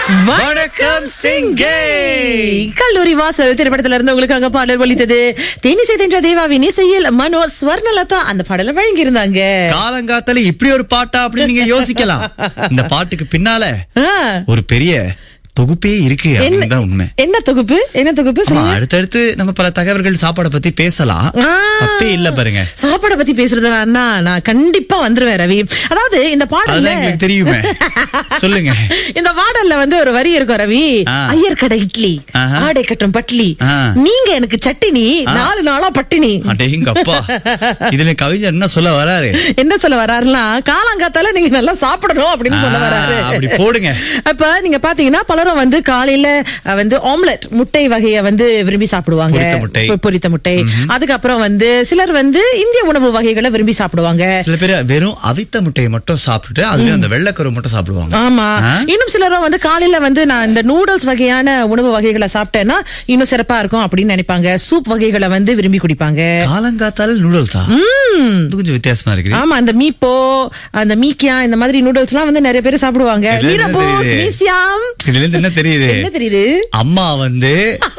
வணக்கம் சிங்கே கல்லூரி வாசல் திரைப்படத்துல இருந்து உங்களுக்கு அங்க பாடல் ஒலித்தது தேனிசை தென்ற தேவாவின் இசையில் மனோ ஸ்வர்ணலதா அந்த பாடலை வழங்கி இருந்தாங்க காலங்காத்தால இப்படி ஒரு பாட்டா அப்படின்னு நீங்க யோசிக்கலாம் இந்த பாட்டுக்கு பின்னால ஒரு பெரிய தொகுப்பே இருக்கு அப்படின்னு தான் உண்மை என்ன தொகுப்பு என்ன தொகுப்பு ஆமா, சொல்லுங்க அடுத்தடுத்து நம்ம பல தகவல்கள் சாப்பாடை பத்தி பேசலாம் ஆ. தப்பே இல்ல பாருங்க சாப்பாட பத்தி பேசுறதுனா நான் கண்டிப்பா வந்துருவேன் ரவி அதாவது இந்த பாடல்ல அதுதான் எங்களுக்கு தெரியுமே சொல்லுங்க இந்த பாடல்ல வந்து ஒரு வரி இருக்கும் ரவி ஆ. ஐயர் கடை இட்லி ஆஹா. ஆடை கட்டும் பட்லி ஆ. நீங்க எனக்கு சட்டினி நாலு நாளா பட்டினி அடேங்க அப்பா இதுல கவிஞர் என்ன சொல்ல வராரு என்ன சொல்ல வர்றாருன்னா காலாங்காத்தால நீங்க நல்லா சாப்பிடணும் அப்படின்னு சொல்ல ஆ, வராரு அப்படி போடுங்க அப்ப நீங்க பாத்தீங்கன்னா பலரும் வந்து காலையில அஹ், வந்து ஆம்லெட் முட்டை வகைய வந்து விரும்பி சாப்பிடுவாங்க பொரித்த முட்டை. பொ- பொரித்த முட்டை அதுக்கப்புறம் வந்து சிலர் வந்து இந்திய உணவு வகைகளை விரும்பி சாப்பிடுவாங்க சில பேர் வெறும் அவித்த முட்டையை மட்டும் சாப்பிட்டுட்டு அதுலயும் அந்த வெள்ளைக்கரு மட்டும் சாப்பிடுவாங்க ஆமா ஆ? இன்னும் சிலரும் வந்து காலையில வந்து நான் இந்த நூடுல்ஸ் வகையான உணவு வகைகளை சாப்பிட்டேன்னா இன்னும் சிறப்பா இருக்கும் அப்படின்னு நினைப்பாங்க சூப் வகைகளை வந்து விரும்பி குடிப்பாங்க காலங்காத்தால நூடுல்ஸா இது கொஞ்சம் வித்தியாசமா இருக்குது ஆமா அந்த மீப்போ அந்த மீக்கியா இந்த மாதிரி நூடுல்ஸ் எல்லாம் வந்து நிறைய பேர் சாப்பிடுவாங்க இதுல என்ன வீரப்போ தெரியுது? ஸ்வீசியாம் இதுல இருந்து என்ன தெரியுது என்ன தெரியுது அம்மா வந்து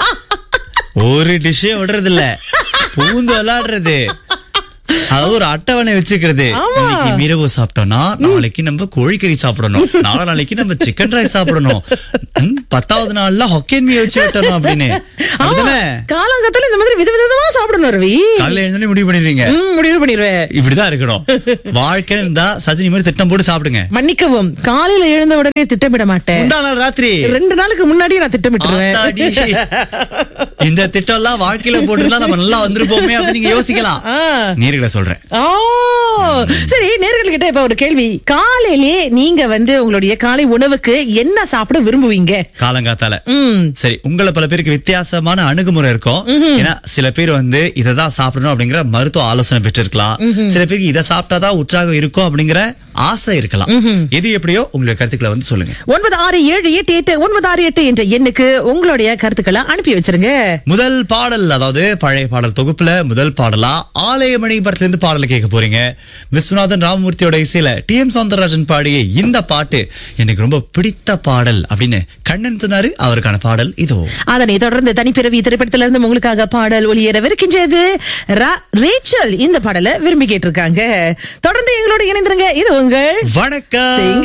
ஒரு டிஷ்ஷே விடுறது இல்ல பூந்து விளையாடுறது அதாவது ஒரு அட்டவணை வச்சுக்கிறது ஆமா. இன்னைக்கு மீரவு சாப்பிட்டோம்னா நாளைக்கு நம்ம கோழிக்கறி சாப்பிடணும் நாளை நாளைக்கு நம்ம சிக்கன் ரைஸ் சாப்பிடணும் ம், பத்தாவது நாள்ல ஹொக்கேன் மீ வச்சு விட்டணும் அப்படின்னு ஆமா அப்படிதானே காலங்கத்துல இந்த மாதிரி விதவிதமா சாப்பிடணும் ரவி காலையில எழுந்தோடனே முடிவு பண்ணிடுறீங்க ம், முடிவு பண்ணிடுவேன் இப்படிதான் இருக்கணும் வாழ்க்கை இருந்தா சஜினி மாதிரி திட்டம் போட்டு சாப்பிடுங்க மன்னிக்கவும் காலையில எழுந்த உடனே திட்டமிட மாட்டேன் முந்தா நாள் ராத்திரி ரெண்டு நாளுக்கு முன்னாடியே நான் திட்டமிட்டுருவேன் ஆத்தாடி. இந்த திட்டம் எல்லாம் வாழ்க்கையில போட்டுருந்தா நம்ம நல்லா வந்திருப்போமே அப்படின்னு நீங்க யோசிக்கலாம் ஆ. நேர்களை சொல்றேன் ஓ சரி நேர்கள் கிட்ட இப்ப ஒரு கேள்வி காலையிலே நீங்க வந்து உங்களுடைய காலை உணவுக்கு என்ன சாப்பிட விரும்புவீங்க காலங்காத்தால ம் சரி உங்களை பல பேருக்கு வித்தியாசமான அணுகுமுறை இருக்கும் ஏன்னா சில பேர் வந்து இததான் சாப்பிடணும் அப்படிங்கிற மருத்துவ ஆலோசனை பெற்றிருக்கலாம் சில பேருக்கு இதை சாப்பிட்டாதான் உற்சாகம் இருக்கும் அப்படிங்கிற ஆசை இருக்கலாம் எது எப்படியோ உங்களுடைய கருத்துக்களை வந்து சொல்லுங்க ஒன்பது ஆறு ஏழு எட்டு எட்டு ஒன்பது ஆறு எட்டு என்ற எண்ணுக்கு உங்களுடைய கருத்துக்களை அனுப்பி வச்சிருங்க முதல் பாடல் அதாவது பழைய பாடல் தொகுப்புல முதல் பாடலா ஆலயமணி படத்துல இருந்து பாடலை கேட்க போறீங்க விஸ்வநாதன் ராமமூர்த்தியோட இசையில டி எம் சௌந்தரராஜன் பாடிய இந்த பாட்டு எனக்கு ரொம்ப பிடித்த பாடல் அப்படின்னு கண்ணன் சொன்னாரு அவருக்கான பாடல் இதோ அதனை தொடர்ந்து தனிப்பிறவி திரைப்படத்திலிருந்து உங்களுக்காக பாடல் ஒளியரவிருக்கின்றது ரா- ரேச்சல் இந்த பாடலை விரும்பி கேட்டிருக்காங்க தொடர்ந்து எங்களோட இணைந்திருங்க இது உங்கள் வணக்கம் சிங்க